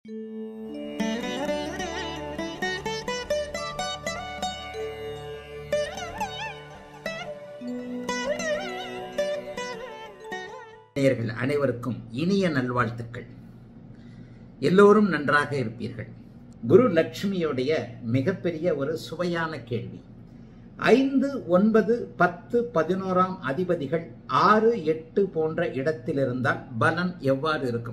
நேயர்கள் அனைவருக்கும் இனிய நல்வாழ்த்துக்கள் எல்லோரும் நன்றாக இருப்பீர்கள் குரு லட்சுமியுடைய மிகப்பெரிய ஒரு சுவையான கேள்வி ஐந்து ஒன்பது பத்து பதினோராம் அதிபதிகள் ஆறு எட்டு போன்ற இடத்தில் இருந்தால் பலன் எவ்வாறு இருக்கும்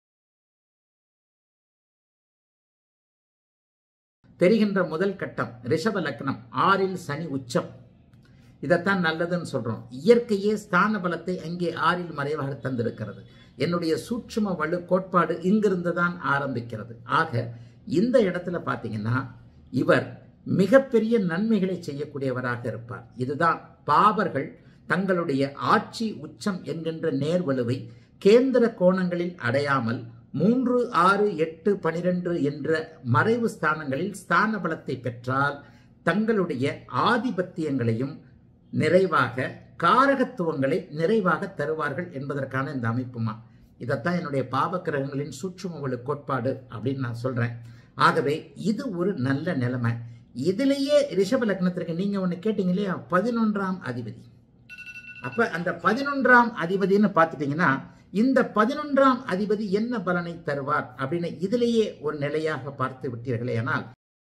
தெரிகின்ற முதல் கட்டம் ரிஷப லக்னம் ஆறில் சனி உச்சம் இதைத்தான் நல்லதுன்னு சொல்றோம் இயற்கையே ஸ்தான பலத்தை அங்கே ஆறில் மறைவாக தந்திருக்கிறது என்னுடைய சூட்சும வலு கோட்பாடு இங்கிருந்து தான் ஆரம்பிக்கிறது ஆக இந்த இடத்துல பார்த்தீங்கன்னா இவர் மிகப்பெரிய நன்மைகளை செய்யக்கூடியவராக இருப்பார் இதுதான் பாபர்கள் தங்களுடைய ஆட்சி உச்சம் என்கின்ற நேர்வலுவை கேந்திர கோணங்களில் அடையாமல் மூன்று ஆறு எட்டு பனிரெண்டு என்ற மறைவு ஸ்தானங்களில் ஸ்தான பலத்தை பெற்றால் தங்களுடைய ஆதிபத்தியங்களையும் நிறைவாக காரகத்துவங்களை நிறைவாக தருவார்கள் என்பதற்கான இந்த அமைப்புமா இதைத்தான் என்னுடைய பாவ கிரகங்களின் சூட்சுமவளு கோட்பாடு அப்படின்னு நான் சொல்றேன் ஆகவே இது ஒரு நல்ல நிலைமை இதிலேயே ரிஷப லக்னத்திற்கு நீங்க ஒன்று கேட்டீங்க இல்லையா பதினொன்றாம் அதிபதி அப்ப அந்த பதினொன்றாம் அதிபதினு பார்த்துட்டீங்கன்னா இந்த பதினொன்றாம் அதிபதி என்ன பலனை தருவார் அப்படின்னு இதிலேயே ஒரு நிலையாக பார்த்து விட்டீர்களே ஆனால்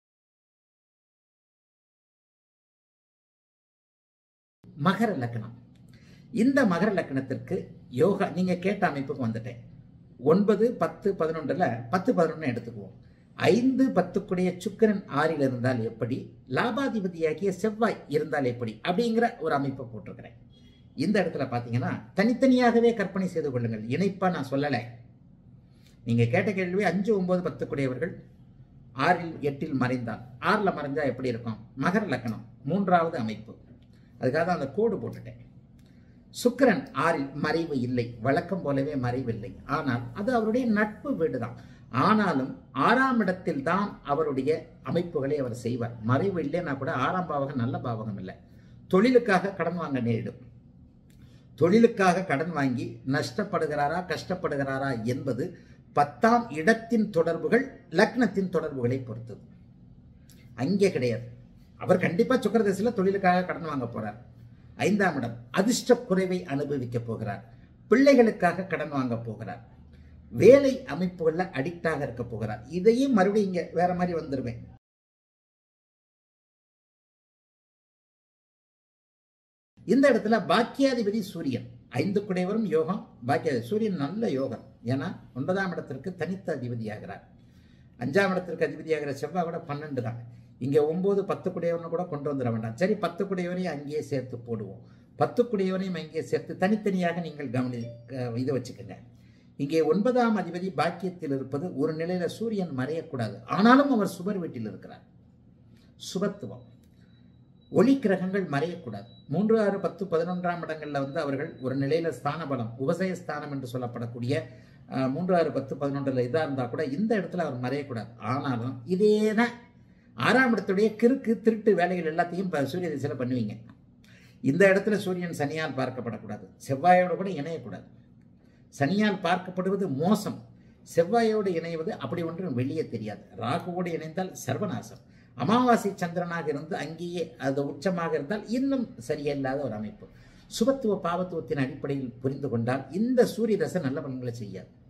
மகர லக்னம் இந்த மகர லக்னத்திற்கு யோகா நீங்க கேட்ட அமைப்புக்கு வந்துட்டேன் ஒன்பது பத்து பதினொன்றுல பத்து பதினொன்று எடுத்துக்குவோம் ஐந்து பத்துக்குடைய சுக்கிரன் ஆறில் இருந்தால் எப்படி லாபாதிபதியாகிய செவ்வாய் இருந்தால் எப்படி அப்படிங்கிற ஒரு அமைப்பை போட்டிருக்கிறேன் இந்த இடத்துல பார்த்தீங்கன்னா தனித்தனியாகவே கற்பனை செய்து கொள்ளுங்கள் இணைப்பா நான் சொல்லலை நீங்க கேட்ட கேள்வி அஞ்சு ஒன்பது பத்துக்குடையவர்கள் ஆறில் எட்டில் மறைந்தால் ஆறில் மறைஞ்சா எப்படி இருக்கும் மகர லக்னம் மூன்றாவது அமைப்பு அதுக்காக தான் அந்த கோடு போட்டுட்டேன் சுக்கிரன் ஆறில் மறைவு இல்லை வழக்கம் போலவே மறைவில்லை ஆனால் அது அவருடைய நட்பு வீடு தான் ஆனாலும் ஆறாம் இடத்தில் தான் அவருடைய அமைப்புகளை அவர் செய்வார் மறைவு இல்லைன்னா கூட ஆறாம் பாவகம் நல்ல பாவகம் இல்லை தொழிலுக்காக கடன் வாங்க நேரிடும் தொழிலுக்காக கடன் வாங்கி நஷ்டப்படுகிறாரா கஷ்டப்படுகிறாரா என்பது பத்தாம் இடத்தின் தொடர்புகள் லக்னத்தின் தொடர்புகளை பொறுத்தது அங்கே கிடையாது அவர் கண்டிப்பா சுக்கரதேசில தொழிலுக்காக கடன் வாங்க போறார் ஐந்தாம் இடம் அதிர்ஷ்ட குறைவை அனுபவிக்க போகிறார் பிள்ளைகளுக்காக கடன் வாங்க போகிறார் வேலை அமைப்புகள்ல அடிக்டாக இருக்க போகிறார் இதையும் மறுபடியும் இங்க வேற மாதிரி வந்துருவேன் இந்த இடத்துல பாக்கியாதிபதி சூரியன் ஐந்து குடைவரும் யோகம் பாக்கிய சூரியன் நல்ல யோகம் ஏன்னா ஒன்பதாம் இடத்திற்கு தனித்த அதிபதியாகிறார் அஞ்சாம் இடத்திற்கு அதிபதியாகிற செவ்வாய் கூட பன்னெண்டு தான் இங்கே ஒம்பது பத்து குடையவனை கூட கொண்டு வந்துட வேண்டாம் சரி பத்து குடையவனையும் அங்கேயே சேர்த்து போடுவோம் பத்து குடையவனையும் அங்கேயே சேர்த்து தனித்தனியாக நீங்கள் கவனி இதை வச்சுக்கோங்க இங்கே ஒன்பதாம் அதிபதி பாக்கியத்தில் இருப்பது ஒரு நிலையில சூரியன் மறையக்கூடாது ஆனாலும் அவர் சுபர் வீட்டில் இருக்கிறார் சுபத்துவம் ஒளி கிரகங்கள் மறையக்கூடாது மூன்று ஆறு பத்து பதினொன்றாம் இடங்கள்ல வந்து அவர்கள் ஒரு நிலையில ஸ்தான பலம் உபசய ஸ்தானம் என்று சொல்லப்படக்கூடிய அஹ், மூன்று ஆறு பத்து பதினொன்றுல இதா இருந்தா கூட இந்த இடத்துல அவர் மறையக்கூடாது ஆனாலும் இதேன ஆறாம் இடத்துடைய கிறுக்கு திருட்டு வேலைகள் எல்லாத்தையும் இப்ப சூரிய திசையில பண்ணுவீங்க இந்த இடத்துல சூரியன் சனியால் பார்க்கப்படக்கூடாது செவ்வாயோட கூட இணையக்கூடாது சனியால் பார்க்கப்படுவது மோசம் செவ்வாயோடு இணைவது அப்படி ஒன்றும் வெளியே தெரியாது ராகுவோடு இணைந்தால் சர்வநாசம் அமாவாசை சந்திரனாக இருந்து அங்கேயே அது உச்சமாக இருந்தால் இன்னும் சரியில்லாத ஒரு அமைப்பு சுபத்துவ பாவத்துவத்தின் அடிப்படையில் புரிந்து கொண்டால் இந்த சூரிய தசை நல்ல பலன்களை செய்யாது